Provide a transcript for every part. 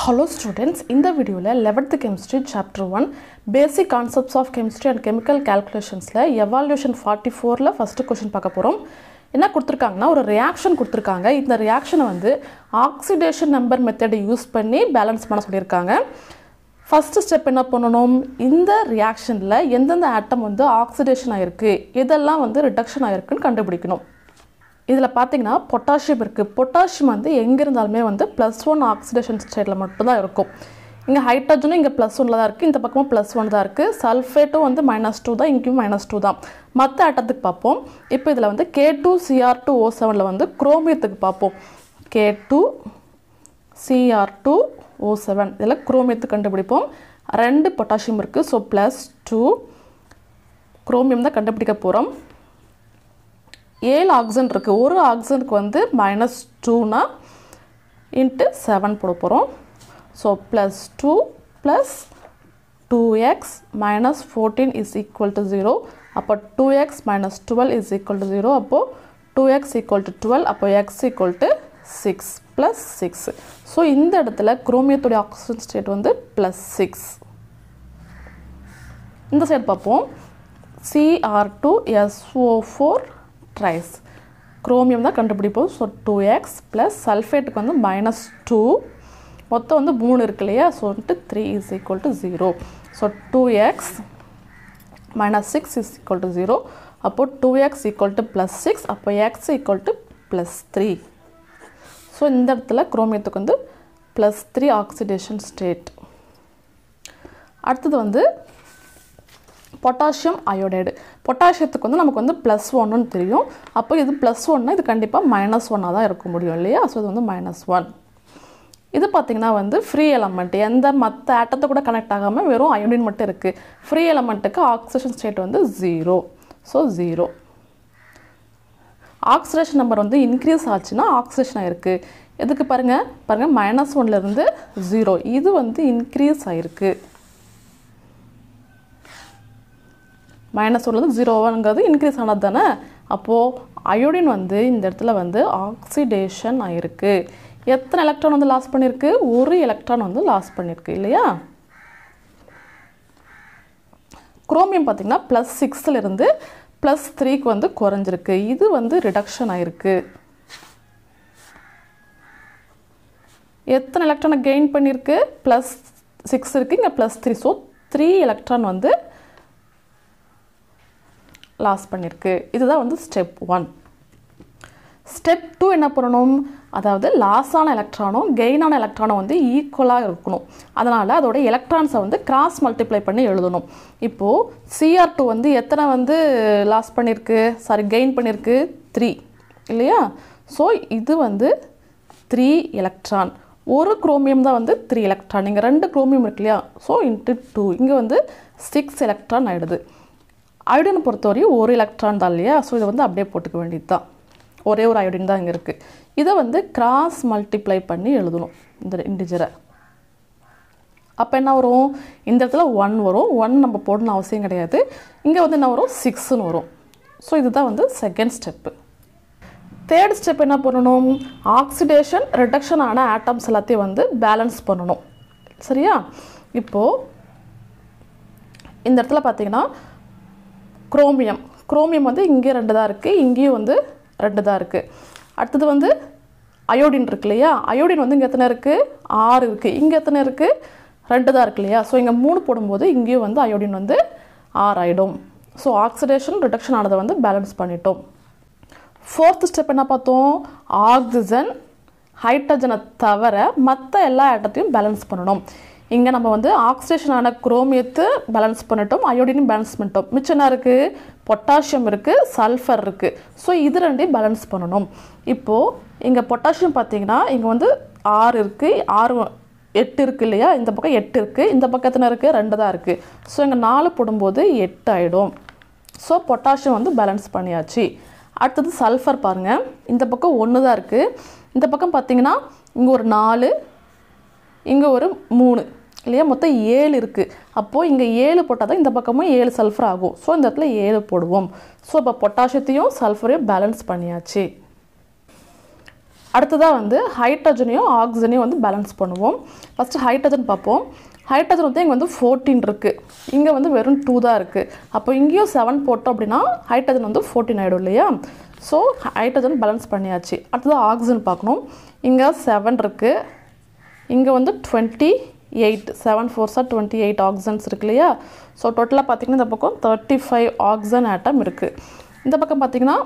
hello students இந்த வீடியோவில் eleventh chemistry chapter one basic concepts of chemistry and chemical கேல்குலேஷன்ஸில் evaluation forty ஃபோரில் first question பார்க்க போகிறோம் என்ன கொடுத்துருக்காங்கன்னா ஒரு ரியாக்ஷன் கொடுத்துருக்காங்க இந்த ரியாக்ஷனை வந்து ஆக்சிடேஷன் நம்பர் மெத்தடை யூஸ் பண்ணி பேலன்ஸ் பண்ண சொல்லியிருக்காங்க ஃபஸ்ட்டு ஸ்டெப் என்ன பண்ணணும் இந்த ரியாக்ஷனில் எந்தெந்த ஆட்டம் வந்து ஆக்சிடேஷன் ஆகிருக்கு இதெல்லாம் வந்து ரிடக்ஷன் ஆகிருக்குன்னு கண்டுபிடிக்கணும் இதில் பார்த்தீங்கன்னா பொட்டாசியம் இருக்குது பொட்டாசியம் வந்து எங்கே இருந்தாலுமே வந்து ப்ளஸ் ஒன் ஆக்சிடேஷன் ஸ்டேட்டில் மட்டும்தான் இருக்கும் இங்கே ஹைட்ரஜனும் இங்கே ப்ளஸ் ஒனில் தான் இருக்குது இந்த பக்கமும் ப்ளஸ் ஒன் தான் இருக்குது சல்ஃபேட்டும் வந்து மைனஸ் டூ தான் இங்கேயும் மைனஸ் டூ தான் மற்ற ஆட்டத்துக்கு பார்ப்போம் இப்போ இதில் வந்து K two CR two O செவனில் வந்து குரோமியத்துக்கு பார்ப்போம் K two CR two O seven இதில் குரோமியத்துக்கு கண்டுபிடிப்போம் ரெண்டு பொட்டாசியம் இருக்குது ஸோ ப்ளஸ் டூ குரோமியம் தான் கண்டுபிடிக்க போகிறோம் ஏழு ஆக்சிஜன் இருக்குது ஒரு ஆக்சிஜனுக்கு வந்து மைனஸ் டூனா இன்ட்டு செவன் போட போகிறோம் so plus two plus two x minus fourteen is equal to zero அப்போ two x minus twelve is equal to zero அப்போது two x equal to twelve அப்போ x equal to six plus six so இந்த இடத்துல குரோமியத்துடைய oxygen state வந்து plus six இந்த side பார்ப்போம் CR two SO four thrice chromium தான் கண்டுபிடிப்போம் ஸோ டூ எக்ஸ் ப்ளஸ் சல்ஃபேட்டுக்கு வந்து மைனஸ் டூ மொத்தம் வந்து மூணு இருக்கு இல்லையா ஸோ வந்துட்டு three is equal to zero so two x minus six is equal to zero அப்போது two x equal to plus six அப்போ x equal to plus three so இந்த இடத்துல குரோமியத்துக்கு வந்து ப்ளஸ் த்ரீ ஆக்சிடேஷன் ஸ்டேட் அடுத்தது வந்து potassium iodide பொட்டாசியத்துக்கு வந்து நமக்கு வந்து ப்ளஸ் ஒன்னு தெரியும் அப்போ இது ப்ளஸ் ஒன்னா இது கண்டிப்பாக மைனஸ் ஒன்னாக தான் இருக்க முடியும் இல்லையா ஸோ இது வந்து மைனஸ் ஒன் இது பார்த்திங்கன்னா வந்து ஃப்ரீ எலமெண்ட் எந்த மற்ற ஆட்டத்தை கூட கனெக்ட் ஆகாமல் வெறும் அயோடின் மட்டும் இருக்குது ஃப்ரீ எலமெண்ட்டுக்கு ஆக்சிஜன் ஸ்டேட் வந்து zero so zero oxidation number வந்து இன்க்ரீஸ் ஆச்சுன்னா ஆக்சிடேஷன் ஆகிருக்கு எதுக்கு பாருங்கள் பாருங்கள் மைனஸ் ஒன்லேருந்து ஜீரோ இது வந்து இன்க்ரீஸ் ஆகிருக்கு மைனஸ் ஒன்லேருந்து ஜீரோ ஒன்ங்கிறது இன்க்ரீஸ் ஆனது தானே அப்போது அயோடின் வந்து இந்த இடத்துல வந்து ஆக்சிடேஷன் ஆகிருக்கு எத்தனை எலக்ட்ரான் வந்து லாஸ் பண்ணியிருக்கு ஒரு எலக்ட்ரான் வந்து லாஸ் பண்ணியிருக்கு இல்லையா குரோமியம் பார்த்திங்கன்னா ப்ளஸ் சிக்ஸ்லேருந்து ப்ளஸ் த்ரீக்கு வந்து குறைஞ்சிருக்கு இது வந்து ரிடக்ஷன் ஆகிருக்கு எத்தனை எலக்ட்ரானை கெயின் பண்ணியிருக்கு ப்ளஸ் சிக்ஸ் இருக்குது இங்கே plus three so three electron வந்து லாஸ் பண்ணியிருக்கு இதுதான் வந்து ஸ்டெப் ஒன் ஸ்டெப் டூ என்ன பண்ணணும் அதாவது லாஸ் ஆன எலக்ட்ரானும் கெயினான எலக்ட்ரானும் வந்து ஈக்குவலாக இருக்கணும் அதனால் அதோட எலக்ட்ரான்ஸை வந்து கிராஸ் மல்டிப்ளை பண்ணி எழுதணும் இப்போது சிஆர் டூ வந்து எத்தனை வந்து லாஸ் பண்ணியிருக்கு சாரி கெயின் பண்ணியிருக்கு த்ரீ இல்லையா ஸோ இது வந்து த்ரீ எலக்ட்ரான் ஒரு குரோமியம் தான் வந்து த்ரீ எலக்ட்ரான் இங்கே ரெண்டு குரோமியம் இருக்கு இல்லையா ஸோ இன்ட்டு டூ இங்கே வந்து சிக்ஸ் எலக்ட்ரான் ஆகிடுது அயோடினை பொறுத்தவரையும் ஒரு எலக்ட்ரான் தான் இல்லையா ஸோ இதை வந்து அப்படியே போட்டுக்க வேண்டியது தான் ஒரே ஒரு அயோடின் தான் இங்கே இருக்குது இதை வந்து கிராஸ் மல்டிப்ளை பண்ணி எழுதணும் இந்த இண்டிஜரை அப்போ என்ன வரும் இந்த இடத்துல ஒன் வரும் ஒன் நம்ம போடணும் அவசியம் கிடையாது இங்கே வந்து என்ன வரும் சிக்ஸ்னு வரும் ஸோ இதுதான் வந்து செகண்ட் ஸ்டெப்பு தேர்ட் ஸ்டெப் என்ன பண்ணணும் ஆக்சிடேஷன் ரிடக்ஷன் ஆன ஆட்டம்ஸ் எல்லாத்தையும் வந்து பேலன்ஸ் பண்ணணும் சரியா இப்போது இந்த இடத்துல பார்த்தீங்கன்னா குரோமியம் குரோமியம் வந்து இங்கே ரெண்டு தான் இருக்குது இங்கேயும் வந்து ரெண்டு தான் இருக்குது அடுத்தது வந்து அயோடின் இருக்கு இல்லையா அயோடின் வந்து இங்கே எத்தனை இருக்குது ஆறு இருக்குது இங்கே எத்தனை இருக்குது ரெண்டு தான் இருக்கு இல்லையா ஸோ இங்கே மூணு போடும்போது இங்கேயும் வந்து அயோடின் வந்து ஆறு ஆகிடும் ஸோ ஆக்சிடேஷன் ரிடக்ஷன் ஆனதை வந்து பேலன்ஸ் பண்ணிட்டோம் ஃபோர்த் ஸ்டெப் என்ன பார்த்தோம் ஆக்சிஜன் ஹைட்ரஜனை தவிர மற்ற எல்லா ஆட்டத்தையும் பேலன்ஸ் பண்ணணும் இங்கே நம்ம வந்து ஆக்சிடேஷன் ஆன குரோமியத்தை பேலன்ஸ் பண்ணிட்டோம் அயோடினும் பேலன்ஸ் பண்ணிட்டோம் மிச்சம் என்ன இருக்குது பொட்டாசியம் இருக்குது சல்ஃபர் இருக்குது ஸோ இது ரெண்டையும் பேலன்ஸ் பண்ணணும் இப்போது இங்கே பொட்டாசியம் பார்த்தீங்கன்னா இங்கே வந்து ஆறு இருக்குது ஆறு எட்டு இருக்குது இல்லையா இந்த பக்கம் எட்டு இருக்குது இந்த பக்கத்தில் இருக்குது ரெண்டு தான் இருக்குது ஸோ இங்கே நாலு போடும்போது எட்டு ஆகிடும் ஸோ பொட்டாசியம் வந்து பேலன்ஸ் பண்ணியாச்சு அடுத்தது சல்ஃபர் பாருங்கள் இந்த பக்கம் ஒன்று தான் இருக்குது இந்த பக்கம் பார்த்தீங்கன்னா இங்கே ஒரு நாலு இங்கே ஒரு மூணு இல்லையா மொத்தம் ஏழு இருக்குது அப்போது இங்கே ஏழு போட்டால் தான் இந்த பக்கமும் ஏழு சல்ஃபர் ஆகும் ஸோ இந்த இடத்துல ஏழு போடுவோம் ஸோ இப்போ பொட்டாசியத்தையும் சல்ஃபரையும் பேலன்ஸ் பண்ணியாச்சு அடுத்ததாக வந்து ஹைட்ரஜனையும் ஆக்சிஜனையும் வந்து பேலன்ஸ் பண்ணுவோம் ஃபஸ்ட்டு ஹைட்ரஜன் பார்ப்போம் ஹைட்ரஜன் வந்து இங்கே வந்து ஃபோர்டீன் இருக்குது இங்கே வந்து வெறும் டூ தான் இருக்குது அப்போ இங்கேயும் செவன் போட்டோம் அப்படின்னா ஹைட்ரஜன் வந்து ஃபோர்டீன் ஆகிடும் இல்லையா ஸோ ஹைட்ரஜன் பேலன்ஸ் பண்ணியாச்சு அடுத்தது ஆக்சிஜன் பார்க்கணும் இங்கே செவன் இருக்குது இங்கே வந்து டுவெண்ட்டி எயிட் செவன் ஃபோர்ஸாக டுவெண்ட்டி எயிட் ஆக்சிஜன்ஸ் இருக்கு இல்லையா ஸோ டோட்டலாக பார்த்தீங்கன்னா இந்த பக்கம் தேர்ட்டி ஃபைவ் ஆக்சிஜன் ஆட்டம் இருக்குது இந்த பக்கம் பார்த்தீங்கன்னா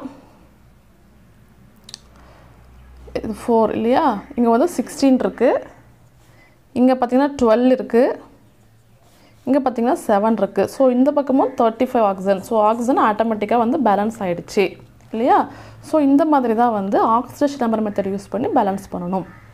இது ஃபோர் இல்லையா இங்கே வந்து சிக்ஸ்டீன் இருக்குது இங்கே பார்த்தீங்கன்னா டுவெல் இருக்குது இங்கே பார்த்தீங்கன்னா செவன் இருக்குது ஸோ இந்த பக்கமும் thirty five oxygen so oxygen ஆட்டோமேட்டிக்காக வந்து பேலன்ஸ் ஆகிடுச்சு இல்லையா ஸோ இந்த மாதிரி தான் வந்து ஆக்சிடேஷன் நம்பர் மெத்தட் யூஸ் பண்ணி பேலன்ஸ் பண்ணணும்